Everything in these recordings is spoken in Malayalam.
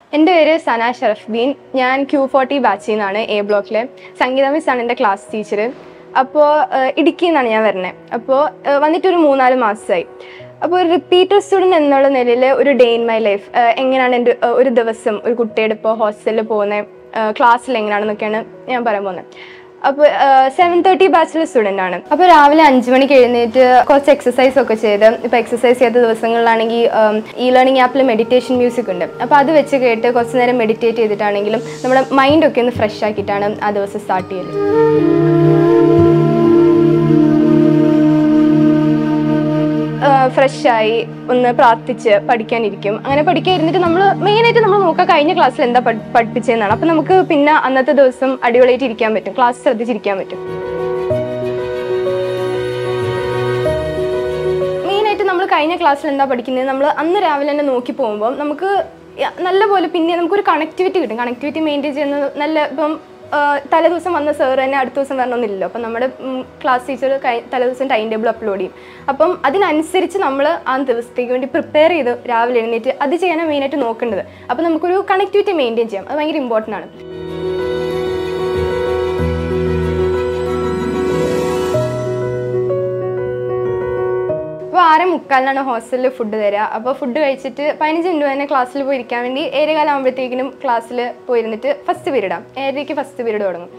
എൻ്റെ പേര് സന ഷറഫ്ദീൻ ഞാൻ ക്യൂ ഫോർട്ടി ബാച്ചിൽ നിന്നാണ് എ ബ്ലോക്കിലെ സംഗീത മിസ്സാണ് എൻ്റെ ക്ലാസ് ടീച്ചർ അപ്പോൾ ഇടുക്കിയിൽ നിന്നാണ് ഞാൻ വരുന്നത് അപ്പോൾ വന്നിട്ടൊരു മൂന്നാല് മാസമായി അപ്പോൾ ഒരു റിപ്പീറ്റർ സ്റ്റുഡൻറ്റ് എന്നുള്ള നിലയിൽ ഒരു ഡേ ഇൻ മൈ ലൈഫ് എങ്ങനെയാണ് എൻ്റെ ഏഹ്, ഒരു ദിവസം ഒരു കുട്ടിയുടെ ഇപ്പോൾ ഹോസ്റ്റലിൽ പോകുന്ന ക്ലാസ്സിൽ എങ്ങനെയാണെന്നൊക്കെയാണ് ഞാൻ പറയാൻ പോകുന്നത് അപ്പോൾ സെവൻ തേർട്ടി ബാച്ചിലെ സ്റ്റുഡൻ്റ് ആണ് അപ്പോൾ രാവിലെ അഞ്ച് മണിക്ക് എഴുന്നേറ്റ് കുറച്ച് എക്സസൈസ് ഒക്കെ ചെയ്ത് ഇപ്പോൾ എക്സസൈസ് ചെയ്ത ദിവസങ്ങളിലാണെങ്കിൽ ഈ ലേണിംഗ് ആപ്പിൽ മെഡിറ്റേഷൻ മ്യൂസിക് ഉണ്ട് അപ്പോൾ അത് വെച്ച് കേട്ട് കുറച്ച് നേരം മെഡിറ്റേറ്റ് ചെയ്തിട്ടാണെങ്കിലും നമ്മുടെ മൈൻഡൊക്കെ ഒന്ന് ഫ്രഷ് ആക്കിയിട്ടാണ് ആ ദിവസം സ്റ്റാർട്ട് ചെയ്യല് ഫ്രഷായി ഒന്ന് പ്രാർത്ഥിച്ച് പഠിക്കാനിരിക്കും അങ്ങനെ പഠിക്കാൻ ഇരുന്നിട്ട് നമ്മൾ മെയിനായിട്ട് നമ്മൾ നോക്കാം കഴിഞ്ഞ ക്ലാസ്സിൽ എന്താ പഠി- പഠിപ്പിച്ചതെന്നാണ് അപ്പം നമുക്ക് പിന്നെ അന്നത്തെ ദിവസം അടിപൊളിയായിട്ട് ഇരിക്കാൻ പറ്റും ക്ലാസ് ശ്രദ്ധിച്ചിരിക്കാൻ പറ്റും മെയിനായിട്ട് നമ്മൾ കഴിഞ്ഞ ക്ലാസ്സിൽ എന്താ പഠിക്കുന്നത് നമ്മൾ അന്ന് രാവിലെ തന്നെ നോക്കി പോകുമ്പോൾ നമുക്ക് യ- നല്ലപോലെ പിന്നെ നമുക്കൊരു കണക്ടിവിറ്റി കിട്ടും കണക്ടിവിറ്റി മെയിൻറ്റെയിൻ ചെയ്യുന്നത് നല്ല ഇപ്പം തലേ ദിവസം വന്ന സാർ തന്നെ അടുത്ത ദിവസം വരണമെന്നില്ലല്ലോ അപ്പം നമ്മുടെ ക്ലാസ് ടീച്ചർ തലേ ദിവസം ടൈം ടേബിൾ അപ്ലോഡ് ചെയ്യും അപ്പം അതിനനുസരിച്ച് നമ്മൾ ആ ദിവസത്തേക്ക് വേണ്ടി പ്രിപ്പയർ ചെയ്ത് രാവിലെ എഴുന്നേറ്റ് അത് ചെയ്യാനാണ് മെയിനായിട്ട് നോക്കേണ്ടത് അപ്പം നമുക്കൊരു കണക്ടിവിറ്റി മെയിൻറ്റെയിൻ ചെയ്യാം അത് ഭയങ്കര ഇമ്പോർട്ടൻ്റ് ആണ് അപ്പോൾ ആറ് മുക്കാലിനാണ് ഹോസ്റ്റലിൽ ഫുഡ് തരിക അപ്പോൾ ഫുഡ് കഴിച്ചിട്ട് പതിനഞ്ച് മിനിറ്റ് തന്നെ ക്ലാസ്സിൽ പോയി ഇരിക്കാൻ വേണ്ടി ഏഴേകാലം ആകുമ്പോഴത്തേക്കിനും ക്ലാസ്സിൽ പോയിരുന്നിട്ട് ഫസ്റ്റ് പീരീഡാണ് ഏഴരയ്ക്ക് ഫസ്റ്റ് പീരീഡ് തുടങ്ങും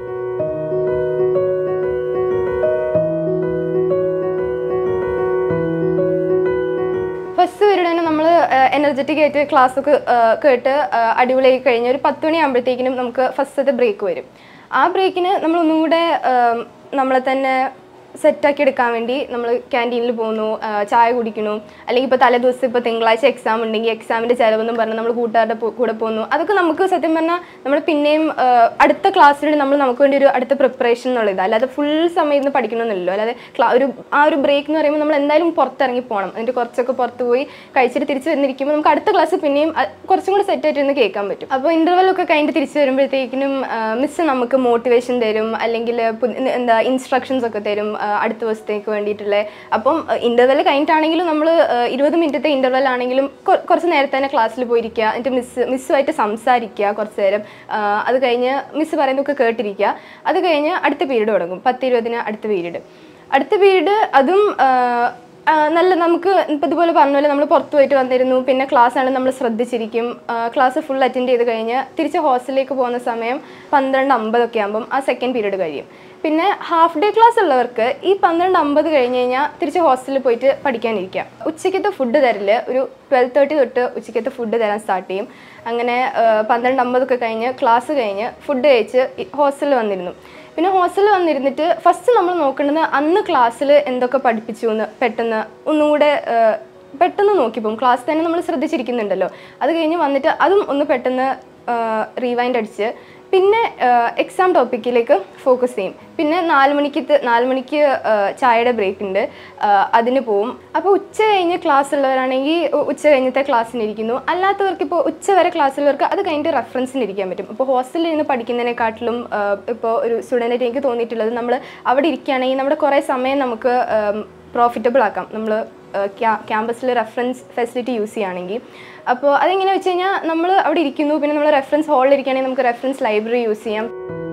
ഫസ്റ്റ് പീരീഡ് തന്നെ നമ്മൾ എനർജറ്റിക് ആയിട്ട് ക്ലാസ് ഒക്കെ ആ, കേട്ട് ആ, അടിപൊളിയായി കഴിഞ്ഞ് ഒരു പത്ത് മണി ആകുമ്പോഴത്തേക്കിനും നമുക്ക് ഫസ്റ്റത്തെ ബ്രേക്ക് വരും ആ ബ്രേക്കിന് നമ്മൾ ഒന്നും കൂടെ ആ, നമ്മളെ തന്നെ സെറ്റാക്കി എടുക്കാൻ വേണ്ടി നമ്മൾ ക്യാൻറ്റീനിൽ പോകുന്നു ആ, ചായ കുടിക്കുന്നു അല്ലെങ്കിൽ ഇപ്പോൾ തലേ ദിവസം ഇപ്പോൾ തിങ്കളാഴ്ച എക്സാം ഉണ്ടെങ്കിൽ എക്സാമിൻ്റെ ചിലവെന്നും പറഞ്ഞ് നമ്മൾ കൂട്ടുകാരുടെ പോ- കൂടെ പോകുന്നു അതൊക്കെ നമുക്ക് സത്യം പറഞ്ഞാൽ നമ്മൾ പിന്നെയും ആ, അടുത്ത ക്ലാസ്സിൽ നമ്മൾ നമുക്ക് വേണ്ടി ഒരു അടുത്ത പ്രിപ്പറേഷൻ എന്നുള്ളത് അല്ലാതെ ഫുൾ സമയം ഇരുന്ന് പഠിക്കണമെന്നില്ലല്ലോ അല്ലാതെ ക്ലാ ഒരു ആ ഒരു ബ്രേക്ക് എന്ന് പറയുമ്പോൾ നമ്മൾ എന്തായാലും പുറത്തിറങ്ങി പോകണം എന്നിട്ട് കുറച്ചൊക്കെ പുറത്ത് പോയി കഴിച്ചിട്ട് തിരിച്ച് വന്നിരിക്കുമ്പോൾ നമുക്ക് അടുത്ത ക്ലാസ് പിന്നെയും അ- കുറച്ചും കൂടി സെറ്റ് ആയിട്ട് ഇരുന്ന് കേൾക്കാൻ പറ്റും അപ്പോൾ ഇൻ്റർവെൽ ഒക്കെ കഴിഞ്ഞിട്ട് തിരിച്ച് വരുമ്പോഴത്തേക്കിനും മിസ് നമുക്ക് മോട്ടിവേഷൻ തരും അല്ലെങ്കിൽ പുതി- എന്താ ഇൻസ്ട്രക്ഷൻസ് ഒക്കെ തരും ആ, അടുത്ത ദിവസത്തേക്ക് വേണ്ടിയിട്ടുള്ള അപ്പം ഇൻ്റർവെൽ കഴിഞ്ഞിട്ടാണെങ്കിലും നമ്മൾ ഇരുപത് മിനിറ്റത്തെ ഇൻ്റർവെൽ ആണെങ്കിലും കൊ- കുറച്ച് നേരത്തെ തന്നെ ക്ലാസ്സിൽ പോയിരിക്കുക എന്നിട്ട് മിസ് മിസ്സുമായിട്ട് സംസാരിക്കുക കുറച്ച് നേരം ആ, അത് കഴിഞ്ഞ് മിസ് പറയുന്നതൊക്കെ കേട്ടിരിക്കുക അത് കഴിഞ്ഞ് അടുത്ത പീരീഡ് തുടങ്ങും പത്ത് ഇരുപതിന് അടുത്ത പീരീഡ് അടുത്ത പീരീഡ് അതും ആ, ആ, നല്ല നമുക്ക് ഇപ്പം ഇതുപോലെ പറഞ്ഞ പോലെ നമ്മൾ പുറത്ത് പോയിട്ട് വന്നിരുന്നു പിന്നെ ക്ലാസ് ആണ് നമ്മൾ ശ്രദ്ധിച്ചിരിക്കും ക്ലാസ് ഫുൾ അറ്റൻഡ് ചെയ്ത് കഴിഞ്ഞ് തിരിച്ച് ഹോസ്റ്റലിലേക്ക് പോകുന്ന സമയം പന്ത്രണ്ട് അമ്പതൊക്കെ ആകുമ്പം ആ സെക്കൻഡ് പീരീഡ് കഴിയും പിന്നെ ഹാഫ് ഡേ ക്ലാസ് ഉള്ളവർക്ക് ഈ പന്ത്രണ്ട് അമ്പത് കഴിഞ്ഞ് കഴിഞ്ഞാൽ തിരിച്ച് ഹോസ്റ്റലിൽ പോയിട്ട് പഠിക്കാനിരിക്കാം ഉച്ചയ്ക്കത്തെ ഫുഡ് തരല് ഒരു ട്വൽവ് തേർട്ടി തൊട്ട് ഉച്ചയ്ക്കത്തെ ഫുഡ് തരാൻ സ്റ്റാർട്ട് ചെയ്യും അങ്ങനെ ആ, പന്ത്രണ്ട് അമ്പതൊക്കെ കഴിഞ്ഞ് ക്ലാസ് കഴിഞ്ഞ് ഫുഡ് കഴിച്ച് ഹോസ്റ്റലിൽ വന്നിരുന്നു പിന്നെ ഹോസ്റ്റലിൽ വന്നിരുന്നിട്ട് ഫസ്റ്റ് നമ്മൾ നോക്കേണ്ടത് അന്ന് ക്ലാസ്സിൽ എന്തൊക്കെ പഠിപ്പിച്ചു എന്ന് പെട്ടെന്ന് ഒന്നും കൂടെ ആ, പെട്ടെന്ന് നോക്കിപ്പോകും ക്ലാസ് തന്നെ നമ്മൾ ശ്രദ്ധിച്ചിരിക്കുന്നുണ്ടല്ലോ അത് കഴിഞ്ഞ് വന്നിട്ട് അതും ഒന്ന് പെട്ടെന്ന് റീവൈൻഡ് അടിച്ച് പിന്നെ എക്സാം ടോപ്പിക്കിലേക്ക് ഫോക്കസ് ചെയ്യും പിന്നെ നാല് മണിക്ക് ത- നാല് മണിക്ക് ആ, ചായയുടെ ബ്രേക്ക് ഉണ്ട് ആ, അതിന് പോവും അപ്പോൾ ഉച്ച കഴിഞ്ഞ് ക്ലാസ് ഉള്ളവരാണെങ്കിൽ ഉ- ഉച്ച കഴിഞ്ഞത്തെ ക്ലാസ്സിന് ഇരിക്കുന്നു അല്ലാത്തവർക്ക് ഇപ്പോൾ ഉച്ച വരെ ക്ലാസ് ഉള്ളവർക്ക് അത് കഴിഞ്ഞിട്ട് റെഫറൻസിന് ഇരിക്കാൻ പറ്റും ഇപ്പോൾ ഹോസ്റ്റലിൽ നിന്ന് പഠിക്കുന്നതിനെക്കാട്ടിലും ഇപ്പോൾ ഒരു സ്റ്റുഡൻ്റായിട്ട് എനിക്ക് തോന്നിയിട്ടുള്ളത് നമ്മൾ അവിടെ ഇരിക്കുകയാണെങ്കിൽ നമ്മുടെ കുറേ സമയം നമുക്ക് പ്രോഫിറ്റബിൾ ആക്കാം നമ്മൾ ക്യാമ്പസിൽ റെഫറൻസ് ഫെസിലിറ്റി യൂസ് ചെയ്യുകയാണെങ്കിൽ അപ്പോൾ അതെങ്ങനെ വെച്ച് കഴിഞ്ഞാൽ നമ്മൾ അവിടെ ഇരിക്കുന്നു പിന്നെ നമ്മൾ റെഫറൻസ് ഹാളിൽ ഇരിക്കുകയാണെങ്കിൽ നമുക്ക് റെഫറൻസ് ലൈബ്രറി യൂസ് ചെയ്യാം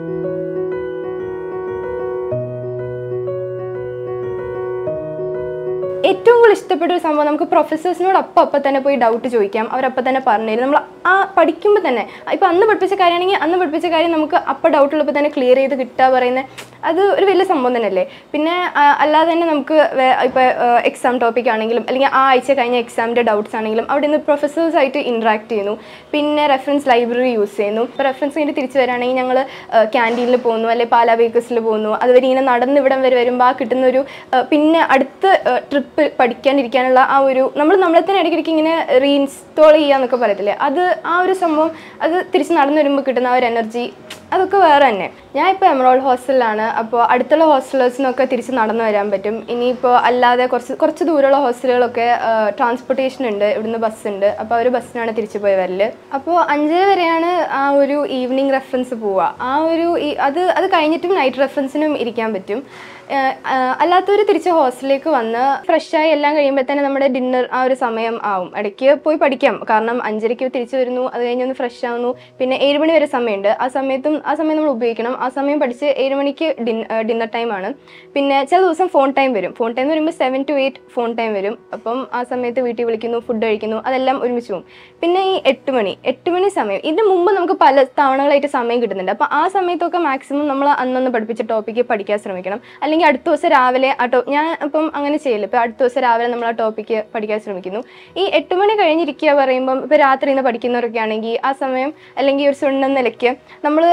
ഏറ്റവും കൂടുതൽ ഇഷ്ടപ്പെട്ട ഒരു സംഭവം നമുക്ക് പ്രൊഫസേഴ്സിനോട് അപ്പം അപ്പം തന്നെ പോയി ഡൗട്ട് ചോദിക്കാം അവരപ്പം തന്നെ പറഞ്ഞുതരും നമ്മൾ ആ പഠിക്കുമ്പോൾ തന്നെ ഇപ്പം അന്ന് പഠിപ്പിച്ച കാര്യമാണെങ്കിൽ അന്ന് പഠിപ്പിച്ച കാര്യം നമുക്ക് അപ്പം ഡൗട്ട് ഉള്ളപ്പോൾ തന്നെ ക്ലിയർ ചെയ്ത് കിട്ടുക പറയുന്നത് അത് ഒരു വലിയ സംഭവം തന്നെയല്ലേ പിന്നെ ആ, അല്ലാതെ തന്നെ നമുക്ക് ഇപ്പോൾ എക്സാം ടോപ്പിക് ആണെങ്കിലും അല്ലെങ്കിൽ ആ ആഴ്ച കഴിഞ്ഞ എക്സാമിൻ്റെ ഡൗട്ട്സ് ആണെങ്കിലും അവിടെ നിന്ന് പ്രൊഫസേഴ്സായിട്ട് ഇൻട്രാക്ട് ചെയ്യുന്നു പിന്നെ റെഫറൻസ് ലൈബ്രറി യൂസ് ചെയ്യുന്നു ഇപ്പോൾ റെഫറൻസ് കഴിഞ്ഞ് തിരിച്ച് വരികയാണെങ്കിൽ ഞങ്ങൾ ക്യാൻറ്റീനിൽ പോകുന്നു അല്ലെങ്കിൽ പാലാ ബേക്കേഴ്സിൽ പോകുന്നു അതുവരെ ഇങ്ങനെ നടന്ന് ഇവിടം വരെ വരുമ്പോൾ ആ കിട്ടുന്ന ഒരു ആ, പിന്നെ അടുത്ത ട്രിപ്പ് പഠിക്കാനിരിക്കാനുള്ള ആ ഒരു നമ്മൾ നമ്മളെ തന്നെ ഇടയ്ക്കിടയ്ക്ക് ഇങ്ങനെ റീഇൻസ്റ്റോൾ ചെയ്യാന്നൊക്കെ പറയത്തില്ലേ അത് ആ ഒരു സംഭവം അത് തിരിച്ച് നടന്നു വരുമ്പോൾ കിട്ടുന്ന ആ ഒരു എനർജി അതൊക്കെ വേറെ തന്നെ ഞാൻ ഇപ്പോൾ എമറോൾഡ് ഹോസ്റ്റലിലാണ് അപ്പോൾ അടുത്തുള്ള ഹോസ്റ്റലേഴ്സിനൊക്കെ തിരിച്ച് നടന്നു വരാൻ പറ്റും ഇനിയിപ്പോൾ അല്ലാതെ കുറച്ച് കുറച്ച് ദൂരമുള്ള ഹോസ്റ്റലുകളൊക്കെ ട്രാൻസ്പോർട്ടേഷൻ ഉണ്ട് ഇവിടുന്ന് ബസ് ഉണ്ട് അപ്പോൾ അവർ ബസ്സിനാണ് തിരിച്ചു പോയി വരല് അപ്പോൾ അഞ്ചര വരെയാണ് ആ ഒരു ഈവനിങ് റെഫറൻസ് പോവുക ആ ഒരു ഈ- അത് അത് കഴിഞ്ഞിട്ടും നൈറ്റ് റെഫറൻസിനും ഇരിക്കാൻ പറ്റും അല്ലാത്തവർ തിരിച്ച് ഹോസ്റ്റലിലേക്ക് വന്ന് ഫ്രഷായി എല്ലാം കഴിയുമ്പോൾ തന്നെ നമ്മുടെ ഡിന്നർ ആ ഒരു സമയം ആവും ഇടയ്ക്ക് പോയി പഠിക്കാം കാരണം അഞ്ചരയ്ക്ക് തിരിച്ചു വരുന്നു അത് കഴിഞ്ഞ് ഒന്ന് ഫ്രഷ് ആവുന്നു പിന്നെ ഏഴ് മണി വരെ സമയമുണ്ട് ആ സമയത്തും ആ സമയം നമ്മൾ ഉപയോഗിക്കണം ആ സമയം പഠിച്ച് ഏഴ് മണിക്ക് ഡിന്നർ ടൈമാണ് പിന്നെ ചില ദിവസം ഫോൺ ടൈം വരും ഫോൺ ടൈം വരുമ്പോൾ seven to eight phone time വരും അപ്പം ആ സമയത്ത് വീട്ടിൽ വിളിക്കുന്നു ഫുഡ് കഴിക്കുന്നു അതെല്ലാം ഒരുമിച്ച് പോകും പിന്നെ ഈ എട്ട് മണി എട്ട് മണി സമയം ഇതിന് മുമ്പ് നമുക്ക് പല തവണകളായിട്ട് സമയം കിട്ടുന്നുണ്ട് അപ്പോൾ ആ സമയത്തൊക്കെ മാക്സിമം നമ്മൾ അന്നന്ന് പഠിപ്പിച്ച ടോപ്പിക്ക് പഠിക്കാൻ ശ്രമിക്കണം അല്ലെങ്കിൽ അടുത്ത ദിവസം രാവിലെ ആ ടോ ഞാൻ ഇപ്പം അങ്ങനെ ചെയ്യില്ല ഇപ്പോൾ അടുത്ത ദിവസം രാവിലെ നമ്മൾ ആ ടോപ്പിക്ക് പഠിക്കാൻ ശ്രമിക്കുന്നു ഈ എട്ട് മണി കഴിഞ്ഞിരിക്കുക പറയുമ്പം ഇപ്പോൾ രാത്രി നിന്ന് പഠിക്കുന്നവരൊക്കെ ആണെങ്കിൽ ആ സമയം അല്ലെങ്കിൽ ഒരു സുണ്ണ നിലയ്ക്ക് നമ്മൾ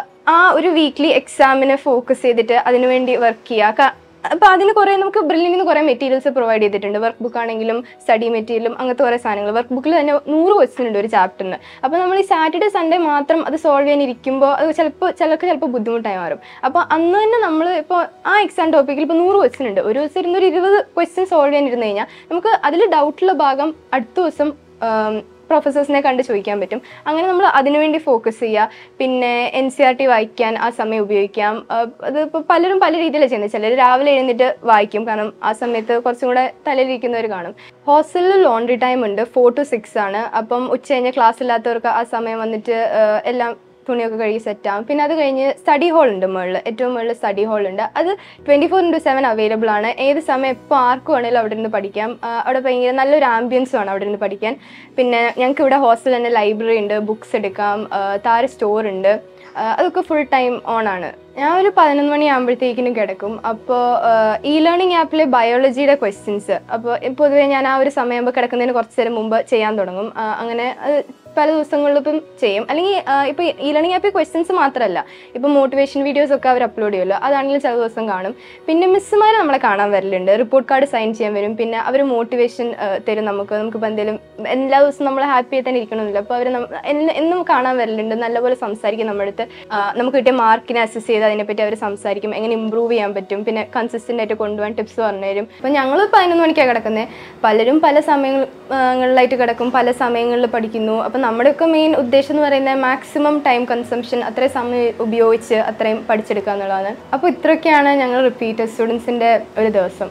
ആ ഒരു വീക്ക്ലി എക്സാമിന് ഫോക്കസ് ചെയ്തിട്ട് അതിനുവേണ്ടി വർക്ക് ചെയ്യുക അപ്പോൾ അതിന് കുറേ നമുക്ക് ബ്രില്ലിൽ നിന്ന് കുറേ മെറ്റീരിയൽസ് പ്രൊവൈഡ് ചെയ്തിട്ടുണ്ട് വർക്ക് ബുക്ക് ആണെങ്കിലും സ്റ്റഡി മെറ്റീരിയലും അങ്ങനത്തെ കുറേ സാധനങ്ങൾ വർക്ക് ബുക്കിൽ തന്നെ നൂറ് ക്വസ്റ്റ്യൻ ഉണ്ട് ഒരു ചാപ്റ്ററിന് അപ്പോൾ നമ്മൾ ഈ സാറ്റർഡേ സൺഡേ മാത്രം അത് സോൾവ് ചെയ്യാൻ ഇരിക്കുമ്പോൾ അത് ചിലപ്പോൾ ചിലർക്ക് ചിലപ്പോൾ ബുദ്ധിമുട്ടായി മാറും അപ്പോൾ അന്ന് തന്നെ നമ്മൾ ഇപ്പോൾ ആ എക്സാം ടോപ്പിക്കിൽ ഇപ്പോൾ നൂറ് ക്വസ്റ്റ്യൻ ഉണ്ട് ഒരു ദിവസം ഇരുന്നൊരു ഇരുപത് ക്വസ്റ്റ്യൻ സോൾവ് ചെയ്യാൻ ഇരുന്ന് കഴിഞ്ഞാൽ നമുക്ക് അതിൽ ഡൗട്ടുള്ള ഭാഗം അടുത്ത ദിവസം പ്രൊഫസേഴ്സിനെ കണ്ട് ചോദിക്കാൻ പറ്റും അങ്ങനെ നമ്മൾ അതിനുവേണ്ടി ഫോക്കസ് ചെയ്യുക പിന്നെ എൻ സി ആർ ടി വായിക്കാൻ ആ സമയം ഉപയോഗിക്കാം ആഹ് അത് ഇപ്പോൾ പലരും പല രീതിയിലാണ് ചെയ്യുന്നത് ചിലർ രാവിലെ എഴുന്നേറ്റ് വായിക്കും കാരണം ആ സമയത്ത് കുറച്ചും കൂടെ തലയിലിരിക്കുന്നവർ കാണും ഹോസ്റ്റലിൽ ലോണ്ട്രി ടൈം ഉണ്ട് ഫോർ ടു സിക്സ് ആണ് അപ്പം ഉച്ച കഴിഞ്ഞ് ക്ലാസ് ഇല്ലാത്തവർക്ക് ആ സമയം വന്നിട്ട് ആഹ് എല്ലാം തുണിയൊക്കെ കഴുകി സെറ്റ് ആവും പിന്നെ അത് കഴിഞ്ഞ് സ്റ്റഡി ഹോൾ ഉണ്ട് മുകളിൽ ഏറ്റവും മുകളിൽ സ്റ്റഡി ഹോൾ ഉണ്ട് അത് twenty four into seven available ആണ് ഏത് സമയം എപ്പോൾ ആർക്ക് വേണേലും അവിടെ നിന്ന് പഠിക്കാം ആ, അവിടെ ഭയങ്കര നല്ലൊരു ആംബിയൻസും ആണ് അവിടെ നിന്ന് പഠിക്കാൻ പിന്നെ ഞങ്ങൾക്ക് ഇവിടെ ഹോസ്റ്റലിൽ തന്നെ ലൈബ്രറി ഉണ്ട് ബുക്സ് എടുക്കാം ആ, താഴെ സ്റ്റോർ ഉണ്ട് ആ, അതൊക്കെ ഫുൾ ടൈം ഓൺ ആണ് ഞാൻ ഒരു പതിനൊന്ന് മണി ആകുമ്പോഴത്തേക്കിനും കിടക്കും അപ്പോൾ ഇ ലേണിംഗ് ആപ്പിൽ ബയോളജിയുടെ ക്വസ്റ്റ്യൻസ് അപ്പോൾ പൊതുവേ ഞാൻ ആ ഒരു സമയമാകുമ്പോൾ കിടക്കുന്നതിന് കുറച്ച് നേരം മുമ്പ് ചെയ്യാൻ തുടങ്ങും ആ, അങ്ങനെ അത് പല ദിവസങ്ങളിലും ഇപ്പം ചെയ്യും അല്ലെങ്കിൽ ഇപ്പോൾ ഈ ലേണിംഗ് ആപ്പിൽ ക്വസ്റ്റ്യൻസ് മാത്രമല്ല ഇപ്പം മോട്ടിവേഷൻ വീഡിയോസ് ഒക്കെ അവർ അപ്ലോഡ് ചെയ്യുമല്ലോ അതാണെങ്കിലും ചില ദിവസം കാണും പിന്നെ മിസ്സുമാർ നമ്മളെ കാണാൻ വരലുണ്ട് റിപ്പോർട്ട് കാർഡ് സൈൻ ചെയ്യാൻ വരും പിന്നെ അവർ മോട്ടിവേഷൻ തരും നമുക്ക് നമുക്കിപ്പോൾ എന്തെങ്കിലും എല്ലാ ദിവസവും നമ്മൾ ഹാപ്പി ആയി തന്നെ ഇരിക്കണമെന്നില്ല അപ്പോൾ അവർ എന്നും കാണാൻ വരലുണ്ട് നല്ലപോലെ സംസാരിക്കും നമ്മുടെ അടുത്ത് ആ, നമുക്ക് കിട്ടിയ മാർക്കിനെ അസസ് ചെയ്ത് അതിനെപ്പറ്റി അവർ സംസാരിക്കും എങ്ങനെ ഇമ്പ്രൂവ് ചെയ്യാൻ പറ്റും പിന്നെ കൺസിസ്റ്റൻ്റ് ആയിട്ട് കൊണ്ടുപോകാൻ ടിപ്സ് പറഞ്ഞു തരും അപ്പോൾ ഞങ്ങൾ പതിനൊന്ന് മണിക്കാണ് കിടക്കുന്നത് പലരും പല സമയങ്ങളിലായിട്ട് കിടക്കും പല സമയങ്ങളിൽ പഠിക്കുന്നു അപ്പം നമ്മുടെയൊക്കെ മെയിൻ ഉദ്ദേശം എന്ന് പറയുന്നത് മാക്സിമം ടൈം കൺസംഷൻ അത്രയും സമയം ഉപയോഗിച്ച് അത്രയും പഠിച്ചെടുക്കുക എന്നുള്ളതാണ് അപ്പോൾ ഇത്രയൊക്കെയാണ് ഞങ്ങൾ റിപ്പീറ്റർ സ്റ്റുഡൻസിൻ്റെ ഒരു ദിവസം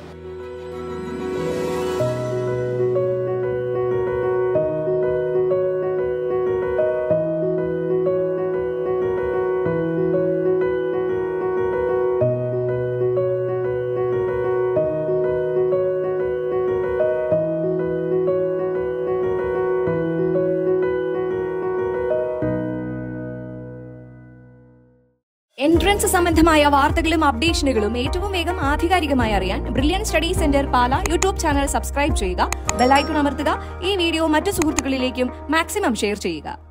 എൻട്രൻസ് സംബന്ധമായ വാർത്തകളും അപ്ഡേഷനുകളും ഏറ്റവും വേഗം ആധികാരികമായി അറിയാൻ brilliant study centre Pala YouTube channel subscribe ചെയ്യുക ബെലൈക്കൺ അമർത്തുക ഈ വീഡിയോ മറ്റു സുഹൃത്തുക്കളിലേക്കും മാക്സിമം ഷെയർ ചെയ്യുക